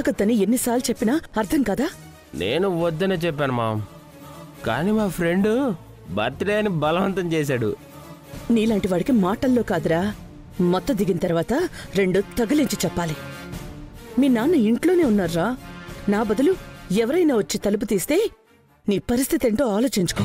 తాగొద్దని ఎన్నిసార్లు చెప్పినా అర్థం కదా నేను వద్దనే చెప్పాను మామ్ కానీ మా ఫ్రెండ్ బర్త్డే అని బలవంతం చేశాడు నీలాంటి వాడికి మాటల్లో కాదురా మొత్త దిగిన తర్వాత రెండు తగిలించి చెప్పాలి మీ నాన్న ఇంట్లోనే ఉన్నారా నా బదులు ఎవరైనా వచ్చి తలుపు తీస్తే నీ పరిస్థితి ఏంటో ఆలోచించుకో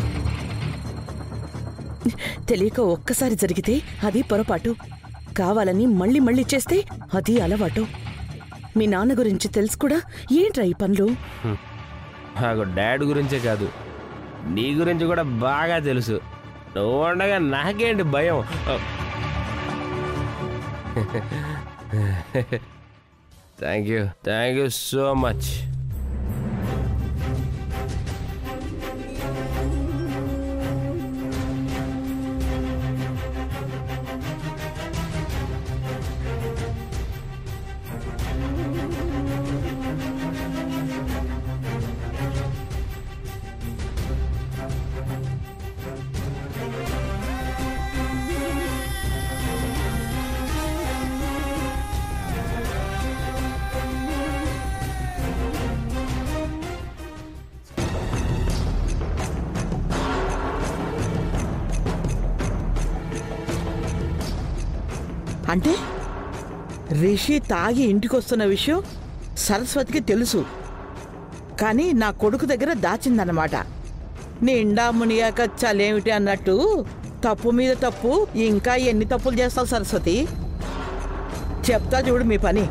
తెలియక ఒక్కసారి జరిగితే అది పొరపాటు కావాలని మళ్ళీ మళ్ళీ చేస్తే అది అలవాటు మీ నాన్న గురించి తెలుసు కూడా ఏంట్రా ఈ పనులు నాకు డాడ్ గురించే కాదు నీ గురించి కూడా బాగా తెలుసు నువ్వు ఉండగా నాకేంటి భయం thank you thank you so much అంటే రిషి తాగి ఇంటికొస్తున్న విషయం సరస్వతికి తెలుసు కానీ నా కొడుకు దగ్గర దాచిందన్నమాట నిండా మునియాక చలేమిటి అన్నట్టు తప్పు మీద తప్పు ఇంకా ఎన్ని తప్పులు చేస్తావు సరస్వతి చెప్తా చూడు మీ పని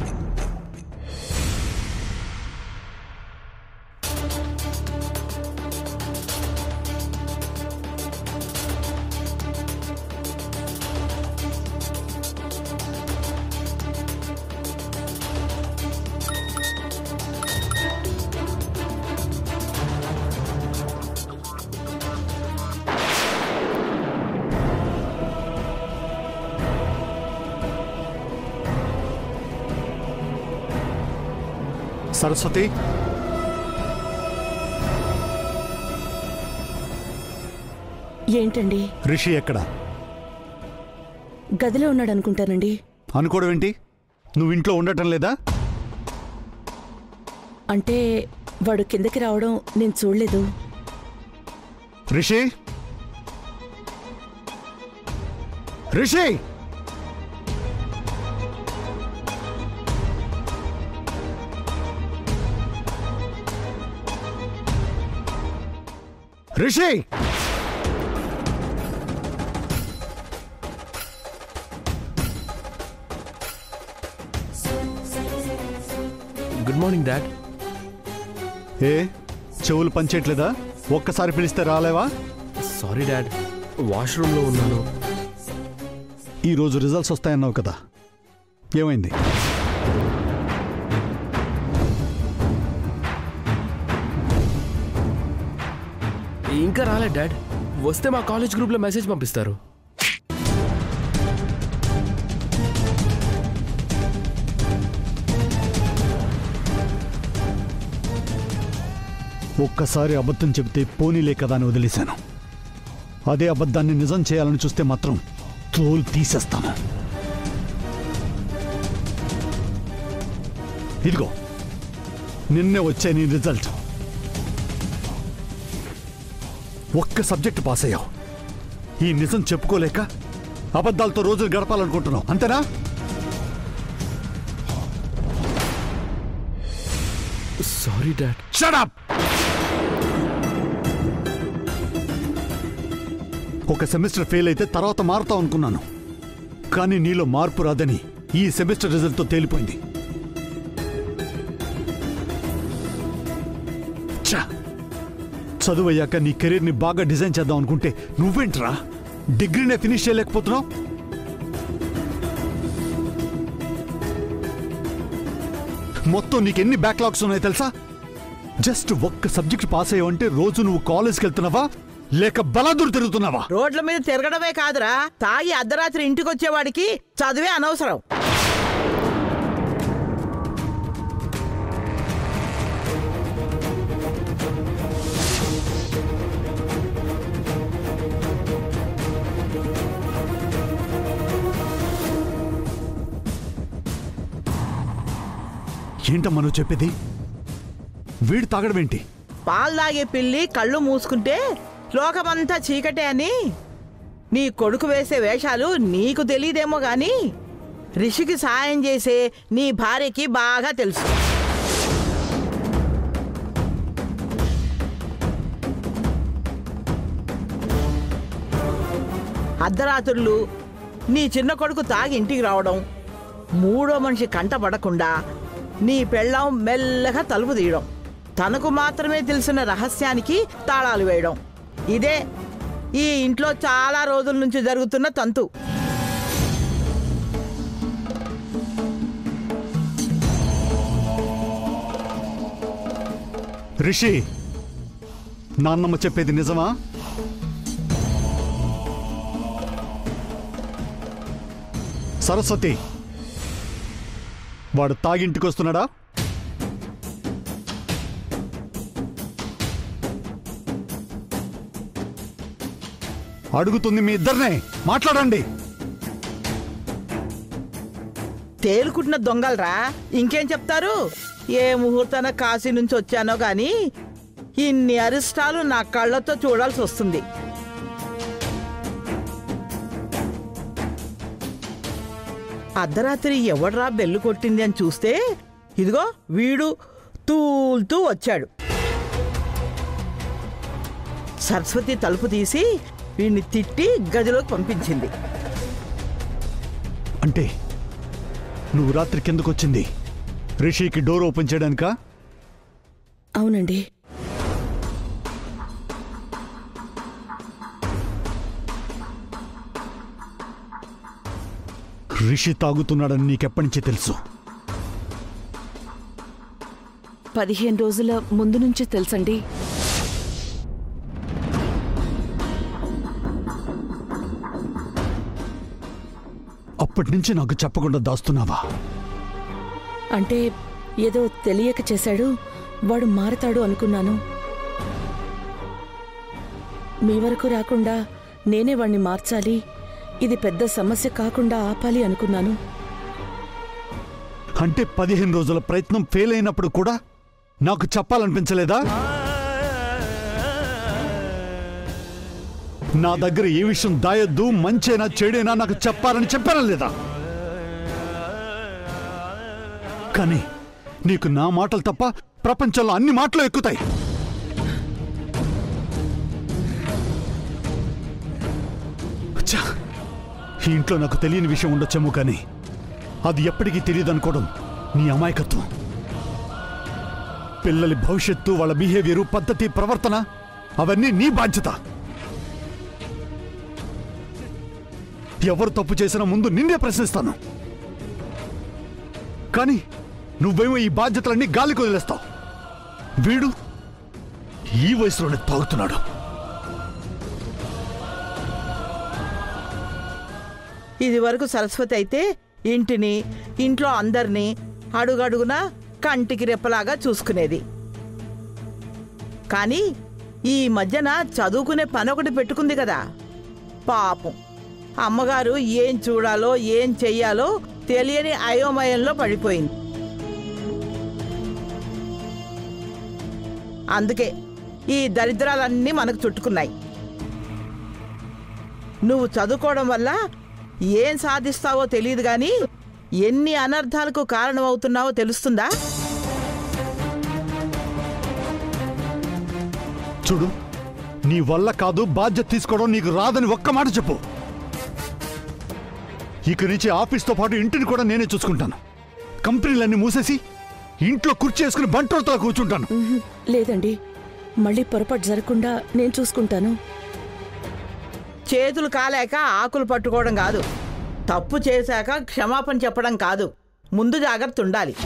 సరస్వతి ఏంటండి రిషి ఎక్కడ గదిలో ఉన్నాడు అనుకుంటానండి అనుకోవడం ఏంటి నువ్వు ఇంట్లో ఉండటం లేదా అంటే వాడు కిందకి రావడం నేను చూడలేదు Rishi Rishi Rishi good morning dad ఏ చెవులు పనిచేయట్లేదా ఒక్కసారి పిలిస్తే రాలేవా సారీ డాడ్ వాష్రూమ్లో ఉన్నాను ఈరోజు రిజల్ట్స్ వస్తాయన్నావు కదా ఏమైంది ఇంకా రాలే డాడ్ వస్తే మా కాలేజ్ గ్రూప్లో మెసేజ్ పంపిస్తారు ఒక్కసారి అబద్ధం చెబితే పోనీలే కదా అని వదిలేశాను అదే అబద్ధాన్ని నిజం చేయాలని చూస్తే మాత్రం తోలు తీసేస్తాను ఇదిగో నిన్నే వచ్చే నీ రిజల్ట్ ఒక్క సబ్జెక్ట్ పాస్ అయ్యావు ఈ నిజం చెప్పుకోలేక అబద్ధాలతో రోజులు గడపాలనుకుంటున్నావు అంతేనా సారీ డాడ్ షడప్ ఒక సెమిస్టర్ ఫెయిల్ అయితే తర్వాత మారుతావు అనుకున్నాను కానీ నీలో మార్పు రాదని ఈ సెమిస్టర్ రిజల్ట్తో తేలిపోయింది ఛ! చదువయ్యాక నీ కెరీర్ని బాగా డిజైన్ చేద్దాం అనుకుంటే నువ్వేంట్రా డిగ్రీనే ఫినిష్ చేయలేకపోతున్నావు మొత్తం నీకెన్ని బ్యాక్లాగ్స్ ఉన్నాయో తెలుసా జస్ట్ ఒక్క సబ్జెక్ట్ పాస్ అయ్యావంటే రోజు నువ్వు కాలేజ్కి వెళ్తున్నావా లేక బలాదూరు తిరుగుతున్నావా రోడ్ల మీద తిరగడమే కాదురా తాగి అర్ధరాత్రి ఇంటికి వచ్చేవాడికి చదివే అనవసరం ఏంటమ్మా నువ్వు చెప్పేది వీడు తాగడం ఏంటి పాలు తాగే పిల్లి కళ్ళు మూసుకుంటే లోకమంతా చీకటే అని నీ కొడుకు వేసే వేషాలు నీకు తెలియదేమో గాని రిషికి సాయం చేసే నీ భార్యకి బాగా తెలుసు అర్ధరాత్రులు నీ చిన్న కొడుకు తాగి ఇంటికి రావడం మూడో మనిషి కంట పడకుండా నీ పెళ్ళాం మెల్లగా తలుపు తీయడం తనకు మాత్రమే తెలిసిన రహస్యానికి తాళాలు వేయడం ఇదే ఈ ఇంట్లో చాలా రోజుల నుంచి జరుగుతున్న తంతు రిషి నాన్నమ్మ చెప్పేది నిజమా సరస్వతి వాడు తాగింటికి వస్తున్నాడా అడుగుతుంది మీ ఇద్దరినే మాట్లాడండి తేలుకుంటున్న దొంగలరా ఇంకేం చెప్తారు ఏ ముహూర్తాన కాశీ నుంచి వచ్చానో గాని ఇన్ని అరిష్టాలు నా కళ్ళతో చూడాల్సి వస్తుంది అర్ధరాత్రి ఎవడ్రా బెల్లు కొట్టింది అని చూస్తే ఇదిగో వీడు తూల్తూ వచ్చాడు సరస్వతి తలుపు తీసి వీడిని తిట్టి గదిలోకి పంపించింది అంటే నువ్వు రాత్రి కిందకు వచ్చింది రిషికి డోర్ ఓపెన్ చేయడానికా అవునండి రిషి తాగుతున్నాడని నీకెప్పటి నుంచి తెలుసు పదిహేను రోజుల ముందు నుంచి తెలుసండి అప్పటి నుంచి నాకు చెప్పకుండా దాస్తున్నావా అంటే ఏదో తెలియక చేశాడు వాడు మారతాడు అనుకున్నాను మీ వరకు రాకుండా నేనే వాణ్ణి మార్చాలి ఇది పెద్ద సమస్య కాకుండా ఆపాలి అనుకున్నాను అంటే పదిహేను రోజుల ప్రయత్నం ఫెయిల్ అయినప్పుడు కూడా నాకు చెప్పాలనిపించలేదా నా దగ్గర ఏ విషయం దాయొద్దు మంచేనా చెడేనా నాకు చెప్పాలని చెప్పానా లేదా కానీ నీకు నా మాటలు తప్ప ప్రపంచంలో అన్ని మాటలు ఎక్కుతాయి ఛ! ఈ ఇంట్లో నాకు తెలియని విషయం ఉండొచ్చేమో కానీ అది ఎప్పటికీ తెలియదు అనుకోవడం నీ అమాయకత్వం పిల్లలి భవిష్యత్తు వాళ్ళ బిహేవియరు పద్ధతి ప్రవర్తన అవన్నీ నీ బాధ్యత ఎవరు తప్పు చేసినా ముందు నిన్నే ప్రశ్నిస్తాను కానీ నువ్వేమో ఈ బాధ్యతలన్నీ గాలికి వదిలేస్తావు వీడు ఈ వయసులోనే తాగుతున్నాడు ఇది వరకు సరస్వతి అయితే ఇంటిని ఇంట్లో అందరినీ అడుగడుగునా కంటికి రెప్పలాగా చూసుకునేది కానీ ఈ మధ్యన చదువుకునే పని ఒకటి పెట్టుకుంది కదా పాపం అమ్మగారు ఏం చూడాలో ఏం చెయ్యాలో తెలియని అయోమయంలో పడిపోయింది అందుకే ఈ దరిద్రాలన్నీ మనకు చుట్టుకున్నాయి నువ్వు చదువుకోవడం వల్ల ఏం సాధిస్తావో తెలియదు కానీ ఎన్ని అనర్థాలకు కారణమవుతున్నావో తెలుస్తుందా చూడు నీ వల్ల కాదు బాధ్యత తీసుకోవడం నీకు రాదని ఒక్క మాట చెప్పు ఇక నుంచి ఆఫీస్తో పాటు ఇంటిని కూడా నేనే చూసుకుంటాను కంపెనీలన్నీ మూసేసి ఇంట్లో కుర్చీ వేసుకుని బంటోళ్ళతో కూర్చుంటాను ఉహుం, లేదండి మళ్ళీ పొరపాటు జరగకుండా నేను చూసుకుంటాను చేతులు కాలేక ఆకులు పట్టుకోవడం కాదు తప్పు చేశాక క్షమాపణ చెప్పడం కాదు ముందు జాగ్రత్త ఉండాలి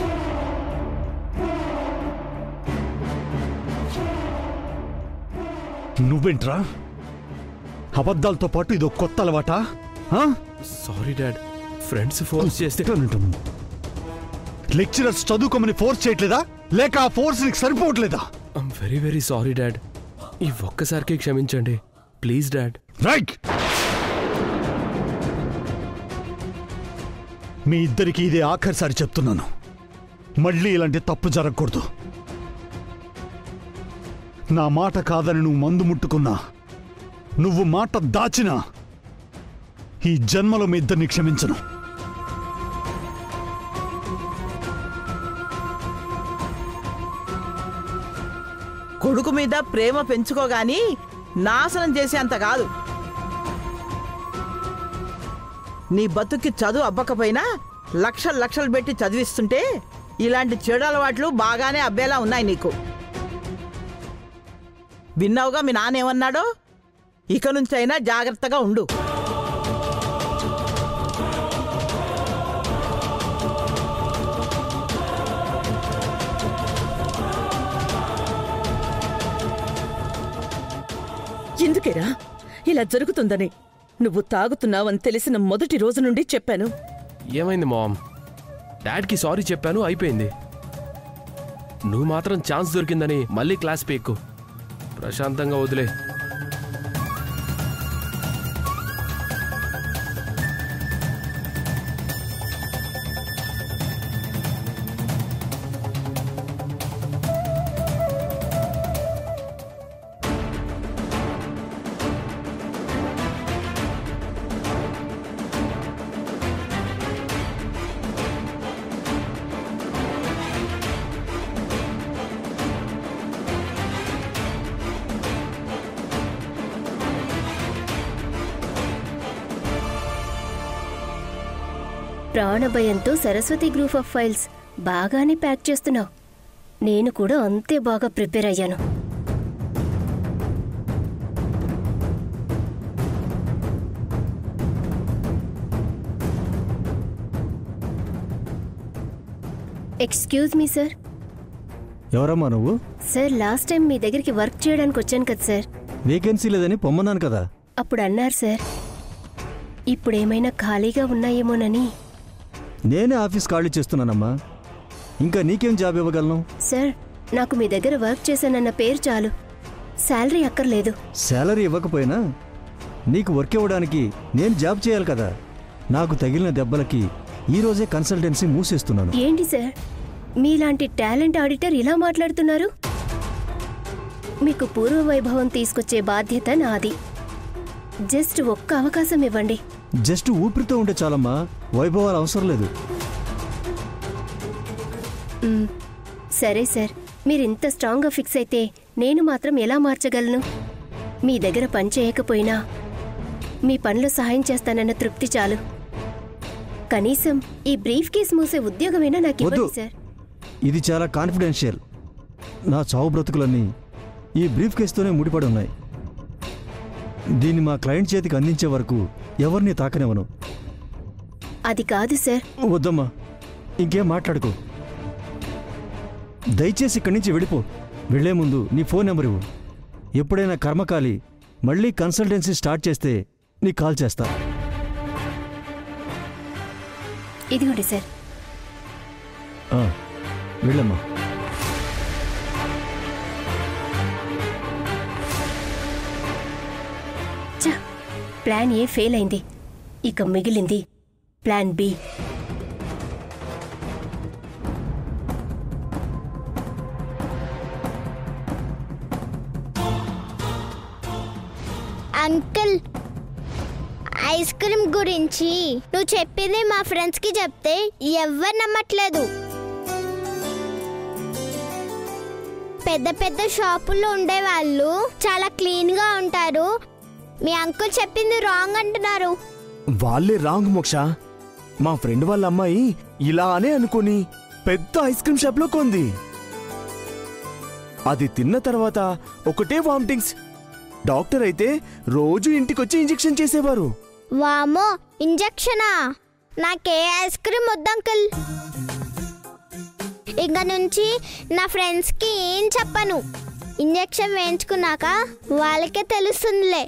నువ్వేంట్రా అబద్ధాలతో పాటు ఇదో కొత్త అలవాటా ఆ? సారీ డాడ్ ఫ్రెండ్స్ ఫోర్స్ చేస్తే చెప్తానంటాను. లెక్చరర్స్ చదువుకోమని ఫోర్స్ చేయట్లేదా లేక ఆ ఫోర్స్ నీకు సరిపోవట్లేదా I'm very very sorry dad ఈ ఒక్కసారికి క్షమించండి ప్లీజ్ డాడ్ రైట్ మీ ఇద్దరికి ఇదే ఆఖరిసారి చెప్తున్నాను మళ్ళీ ఇలాంటి తప్పు జరగకూడదు నా మాట కాదని నువ్వు మందు ముట్టుకున్నా నువ్వు మాట దాచినా ఈ జన్మలో మీ ఇద్దరిని క్షమించను కొడుకు మీద ప్రేమ పెంచుకోగాని నాశనం చేసేంత కాదు నీ బతుక్కి చదువు అవ్వకపోయినా లక్షలు లక్షలు పెట్టి చదివిస్తుంటే ఇలాంటి చెడు అలవాట్లు బాగానే అబ్బేలా ఉన్నాయి నీకు విన్నావుగా మీ నాన్న ఏమన్నాడో ఇక నుంచైనా జాగ్రత్తగా ఉండు ఎందుకేరా ఇలా జరుగుతుందని నువ్వు తాగుతున్నావని తెలిసిన మొదటి రోజు నుండి చెప్పాను ఏమైంది మామ్ డాడ్కి సారీ చెప్పాను అయిపోయింది నువ్వు మాత్రం ఛాన్స్ దొరికిందని మళ్ళీ క్లాస్ పీక్కు ప్రశాంతంగా వదిలే ప్రాణభయంతో సరస్వతి గ్రూప్ ఆఫ్ ఫైల్స్ బాగానే ప్యాక్ చేస్తున్నావు నేను కూడా అంతే బాగా ప్రిపేర్ అయ్యాను ఎక్స్క్యూజ్ మీ సార్ ఎవరమ్మా నువ్వు సార్ లాస్ట్ టైం మీ దగ్గరికి వర్క్ చేయడానికి వచ్చాను కదా సార్ వేకెన్సీ లేదని పొమ్మన్నాను కదా అప్పుడు అన్నారు సార్ ఇప్పుడేమైనా ఖాళీగా ఉన్నాయేమోనని నేనే ఆఫీస్ ఖాళీ చేస్తున్నానమ్మా ఇంకా నీకేం జాబ్ ఇవ్వగలను సార్ నాకు మీ దగ్గర వర్క్ చేశానన్న పేరు చాలు శాలరీ అక్కర్లేదు శాలరీ ఇవ్వకపోయినా నీకు వర్క్ ఇవ్వడానికి నేను జాబ్ చేయాలి కదా నాకు తగిలిన దెబ్బలకి ఈ రోజే కన్సల్టెన్సీ మూసేస్తున్నాను ఏంటి సార్ మీలాంటి టాలెంట్ ఆడిటర్ ఇలా మాట్లాడుతున్నారు మీకు పూర్వ వైభవం తీసుకొచ్చే బాధ్యత నాది జస్ట్ ఒక్క అవకాశం ఇవ్వండి జస్ట్ ఊపిరితో ఉంటే చాలమ్మా వైభవాలు అవసరం లేదు మ్, సరే సార్ మీరు ఇంత స్ట్రాంగ్గా ఫిక్స్ అయితే నేను మాత్రం ఎలా మార్చగలను మీ దగ్గర పని చేయకపోయినా మీ పనిలో సహాయం చేస్తానన్న తృప్తి చాలు కనీసం ఈ బ్రీఫ్ కేస్ మూసే ఉద్యోగమైనా నాకు ఇవ్వండి వద్దు. సార్ ఇది చాలా కాన్ఫిడెన్షియల్ నా చావు బ్రతుకులన్నీ ఈ బ్రీఫ్ కేసుతోనే ముడిపడి ఉన్నాయి దీన్ని మా క్లయింట్ చేతికి అందించే వరకు ఎవరిని తాకనివ్వను అది కాదు సార్ వద్దమ్మా ఇంకేం మాట్లాడుకో దయచేసి ఇక్కడి నుంచి వెళ్ళిపో వెళ్లే ముందు నీ ఫోన్ నెంబర్ ఇవ్వు ఎప్పుడైనా కర్మకాలి మళ్ళీ కన్సల్టెన్సీ స్టార్ట్ చేస్తే నీ కాల్ చేస్తా ఇదిగోండి సార్ ఆ, వెళ్ళమ్మా ఛ, ప్లాన్ ఏ ఫెయిల్ అయింది ఇక మిగిలింది plan B uncle ice cream గురించి నువ్వు చెప్పింది మా ఫ్రెండ్స్కి చెప్తే ఎవ్వరు నమ్మట్లేదు పెద్ద పెద్ద షాపుల్లో ఉండేవాళ్ళు చాలా క్లీన్గా ఉంటారు మీ అంకుల్ చెప్పింది రాంగ్ అంటున్నారు వాళ్ళే రాంగ్ మోక్ష మా ఫ్రెండ్ వాళ్ళ అమ్మాయి ఇలానే అనుకుని పెద్ద ఐస్ క్రీమ్ షాప్ లో కొంది అది తిన్న తర్వాత ఒకటే వామిటింగ్స్ డాక్టర్ అయితే రోజు ఇంటికొచ్చి ఇంజెక్షన్ చేసేవారు వామో ఇంజెక్షనా నాకే ఐస్ క్రీమ్ వద్దు అంకుల్ ఇక నుంచి నా ఫ్రెండ్స్కి ఏం చెప్పను ఇంజెక్షన్ వేయించుకున్నాక వాళ్ళకే తెలుస్తుందిలే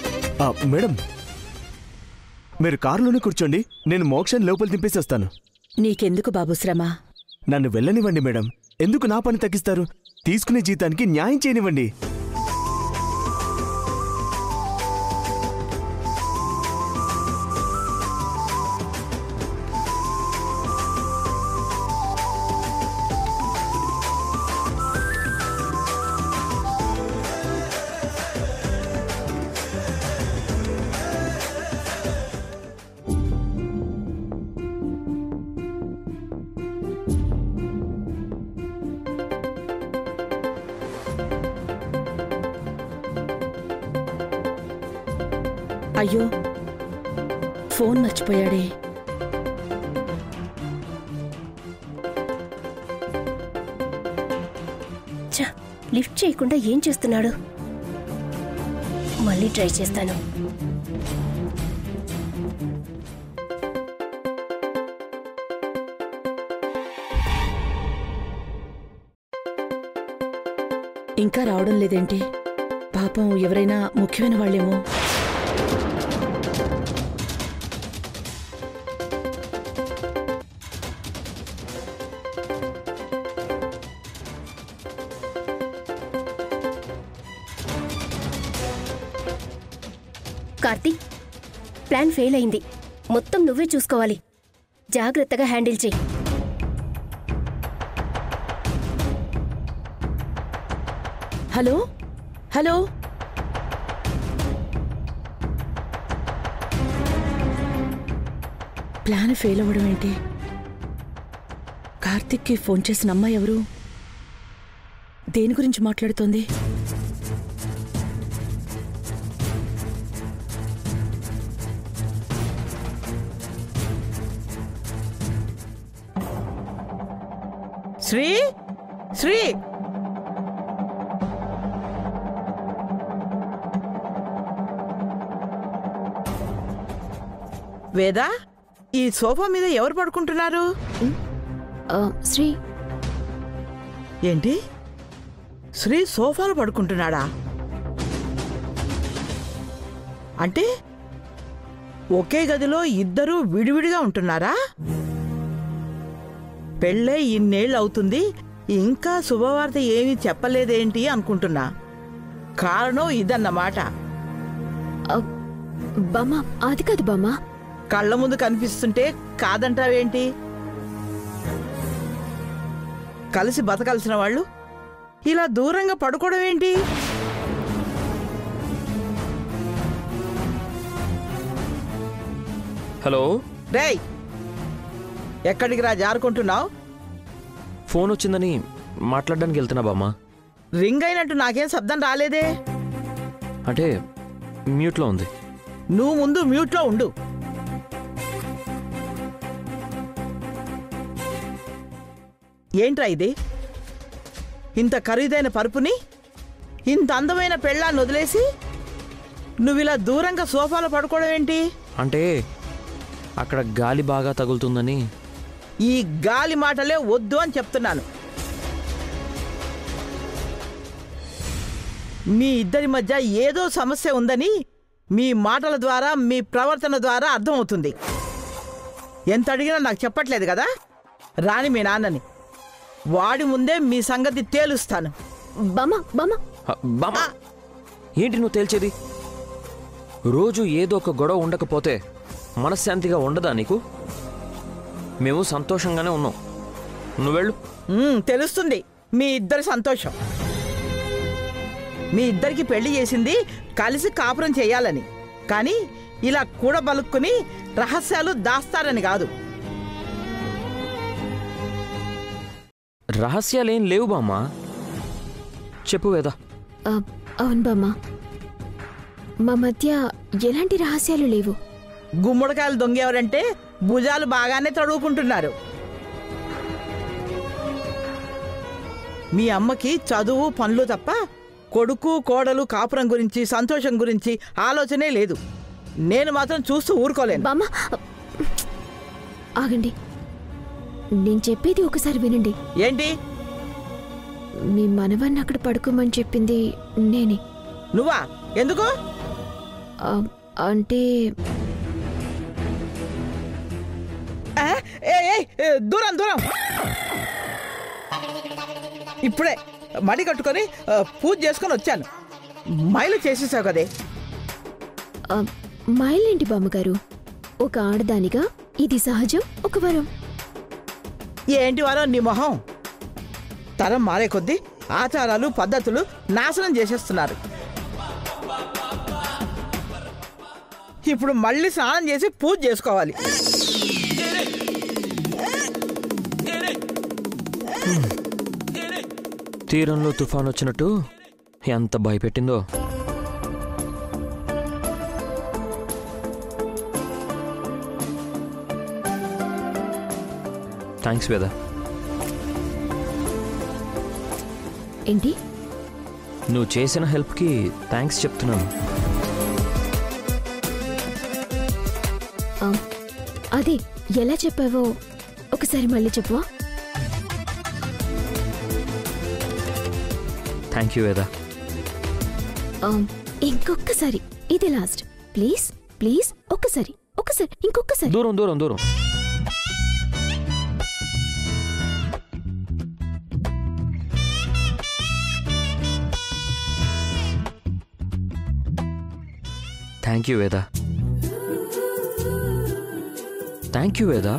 ఆ, మేడం మీరు కారులోనే కూర్చోండి నేను మోక్షని లోపల దింపేసి వస్తాను నీకెందుకు బాబు శ్రమ నన్ను వెళ్ళనివ్వండి మేడం ఎందుకు నా పని తగ్గిస్తారు తీసుకునే జీతానికి న్యాయం చేయనివ్వండి అయ్యో ఫోన్ మర్చిపోయాడే ఛ, లిఫ్ట్ చేయకుండా ఏం చేస్తున్నాడు మళ్ళీ ట్రై చేస్తాను ఇంకా రావడం లేదేంటి పాపం ఎవరైనా ముఖ్యమైన వాళ్ళేమో కార్తీక్ ప్లాన్ ఫెయిల్ అయింది మొత్తం నువ్వే చూసుకోవాలి జాగ్రత్తగా హ్యాండిల్ చెయ్యి హలో హలో ప్లాన్ ఫెయిల్ అవ్వడం ఏంటి కార్తిక్కి ఫోన్ చేసిన అమ్మాయి ఎవరు దేని గురించి మాట్లాడుతోంది శ్రీ శ్రీ వేదా ఈ సోఫా మీద ఎవరు పడుకుంటున్నారు శ్రీ ఏంటి శ్రీ సోఫాలో పడుకుంటున్నాడా అంటే ఒకే గదిలో ఇద్దరూ విడివిడిగా ఉంటున్నారా పెళ్ళై ఇన్నేళ్ళు అవుతుంది ఇంకా శుభవార్త ఏమీ చెప్పలేదేంటి అనుకుంటున్నా కారణం ఇదన్నమాట బామ్మ అది కాదు బామ్మ కళ్ళ ముందు కనిపిస్తుంటే కాదంటావేంటి కలిసి బతకాల్సిన వాళ్ళు ఇలా దూరంగా పడుకోవడం ఏంటి హలో రేయ్ ఎక్కడికి రా జారుకుంటున్నావు ఫోన్ వచ్చిందని మాట్లాడడానికి వెళ్తున్నా బామ్మ రింగ్ అయినట్టు నాకేం శబ్దం రాలేదే అంటే మ్యూట్లో ఉంది నువ్వు ముందు మ్యూట్లో ఉండు ఏంట్రా ఇది ఇంత ఖరీదైన పరుపుని ఇంత అందమైన పెళ్ళాన్ని వదిలేసి నువ్విలా దూరంగా సోఫాలో పడుకోవడం ఏంటి అంటే అక్కడ గాలి బాగా తగులుతుందని ఈ గాలి మాటలే వద్దు అని చెప్తున్నాను మీ ఇద్దరి మధ్య ఏదో సమస్య ఉందని మీ మాటల ద్వారా మీ ప్రవర్తన ద్వారా అర్థమవుతుంది ఎంత అడిగినా నాకు చెప్పట్లేదు కదా రాని మీ నాన్నని వాడి ముందే మీ సంగతి తేలుస్తాను బామ్మ బామ్మ హ, బామ్మ ఏంటి నువ్వు తేల్చేది రోజు ఏదో ఒక గొడవ ఉండకపోతే మనశ్శాంతిగా ఉండదా నీకు మేము సంతోషంగానే ఉన్నాం నువ్వెళ్ళు మ్మ్, తెలుస్తుంది మీ ఇద్దరి సంతోషం మీ ఇద్దరికి పెళ్లి చేసింది కలిసి కాపురం చేయాలని కానీ ఇలా కూడబలుక్కుని రహస్యాలు దాస్తారని కాదు రహస్యాలేం లేవు బామ్మ చెప్పు వేదా ఆ, అవును బామ్మ మా మధ్య ఎలాంటి రహస్యాలు లేవు గుమ్మడికాయలు దొంగేవారంటే భుజాలు బాగానే తడువుకుంటున్నారు మీ అమ్మకి చదువు పనులు తప్ప కొడుకు కోడలు కాపురం గురించి సంతోషం గురించి ఆలోచనే లేదు నేను మాత్రం చూస్తూ ఊరుకోలేను బామ్మ ఆగండి నేను చెప్పేది ఒకసారి వినండి ఏంటి మీ మనవన్ని అక్కడ పడుకోమని చెప్పింది నేనే నువ్వా ఎందుకు ఆ, అంటే ఆ, ఏయ్, ఏయ్, ఏ, దూరం దూరం ఇప్పుడే మడి కట్టుకొని ఆ, పూజ చేసుకొని వచ్చాను మైలు చేసేసావు కదే ఆ, మైలేంటి బామ్మగారు ఒక ఆడదానిగా ఇది సహజం ఒక వరం ఏంటి వారో నీ మొహం తరం మారే కొద్దీ ఆచారాలు పద్ధతులు నాశనం చేసేస్తున్నారు ఇప్పుడు మళ్ళీ స్నానం చేసి పూజ చేసుకోవాలి తీరంలో తుఫాన్ వచ్చినట్టు ఎంత భయపెట్టిందో థ్యాంక్స్ వేద ఏంటి నువ్వు చేసిన హెల్ప్కి థ్యాంక్స్ చెప్తున్నాను ఆ, అదే ఎలా చెప్పావో ఒకసారి మళ్ళీ చెప్పవా థ్యాంక్ యూ వేద ఆ, ఇంకొక్కసారి ఇది లాస్ట్ ప్లీజ్ ప్లీజ్ ఒక్కసారి ఒక్కసారి ఇంకొకసారి దూరం దూరం దూరం thank you Veda thank you Veda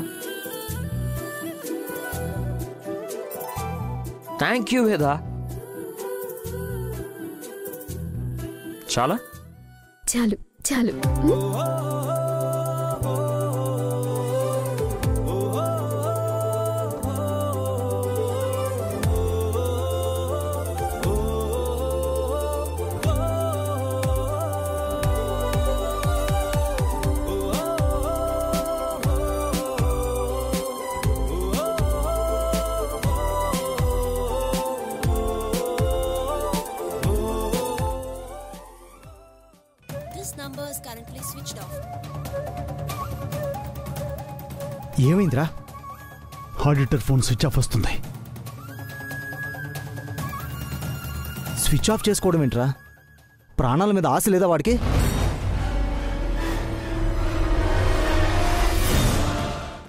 thank you Veda చాలా చాలు చాలు ఉమ్, ఏమైందిరా ఆడిటర్ ఫోన్ స్విచ్ ఆఫ్ వస్తుంది స్విచ్ ఆఫ్ చేసుకోవడం ఏంట్రా ప్రాణాల మీద ఆశ లేదా వాడికి